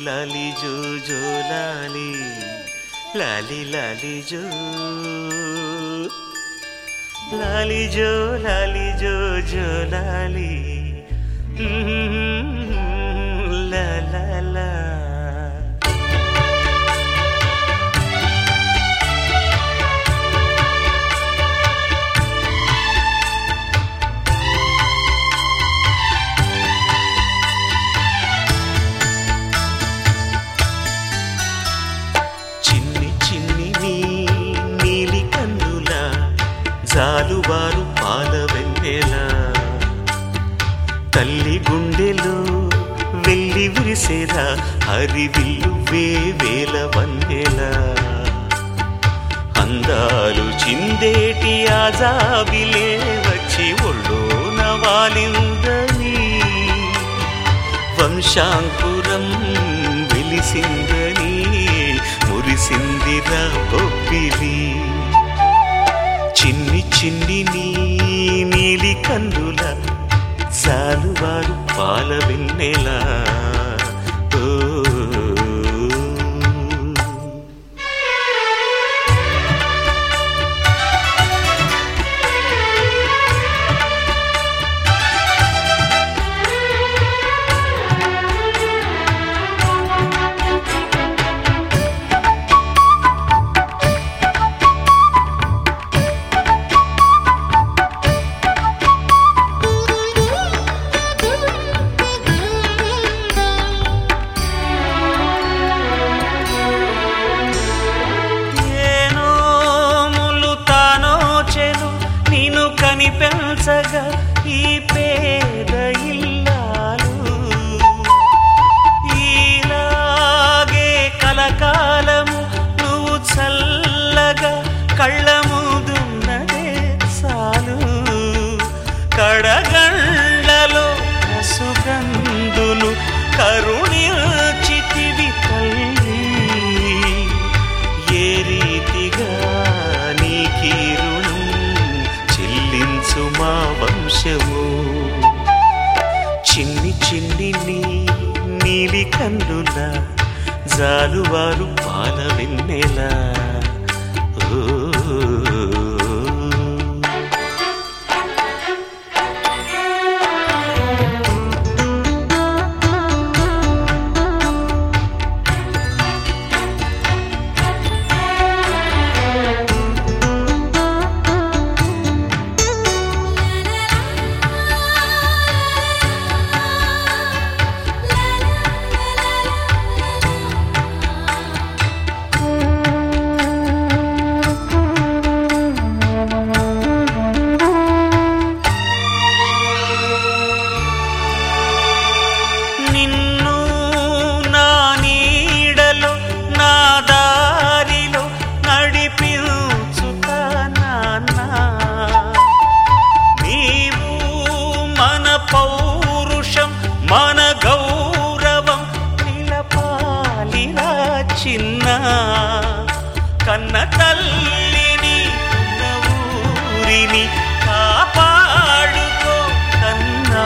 లాలి జో జో లాలి లాలి లాలి జో లాలి జో లాలి జో జో లాలి మ్మ్, లా లా లా చిన్ని చిన్ని నీ నీలి కన్నుల జాలువారు పాల వెన్నెల తల్లి గుండెలో వెళ్ళి విరిసేరా హరివిల్లు వేవేల వన్నెల అందాలు చిందేటి ఆజాబిలే వచ్చి ఒళ్ళోన వాలిందని వంశాంకురం వెలిసిందని మురిసిందిరా బొబ్బిలి చిన్ని చిన్ని నీ నీలి కందుల సాలువారు పాల వెన్నెలా ఓ ఏనో ములు తానో చెలు నిన్ను కనిపెంచగా ఈ పేద ఇల్లాలు ఇలాగే కలకాలము నువ్వు చల్లగా కళ్ళ ముందున్నదే చాలు కడగండ్లలో సుగంధులు కరుణిచితివి తల్లి ఏ రీతిగా నీకీ రుణం చెల్లించు మా వంశము చిన్ని చిన్ని నీ నీలి కన్నుల జాలువారు పాల వెన్నెలా ఓ నిన్ను నా నీడలో నా దారిలో నడిపించుతా నాన్న నీవు మన పౌరుషం మన గౌరవం నిలపాలిరా చిన్న కన్న తల్లిని ఉన్న ఊరిని కాపాడుకో కన్నా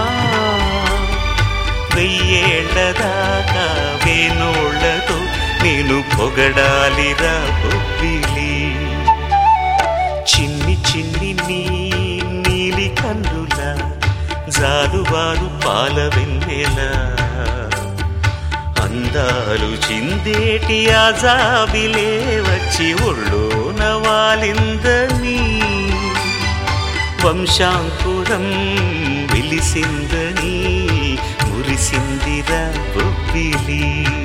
వెయ్యేళ్ల దాకా వేనోళ్లతో నేను పొగడాలిరా బొబ్బిలి చిన్ని చిన్ని నీ నీలి కన్నుల జాలువారు పాల వెన్నెల అందాలు చిందేటి ఆజాబిలే వచ్చి ఒళ్ళోన వాలిందని వంశాంకురం వెలిసిందని మురిసిందిరా బొబ్బిలి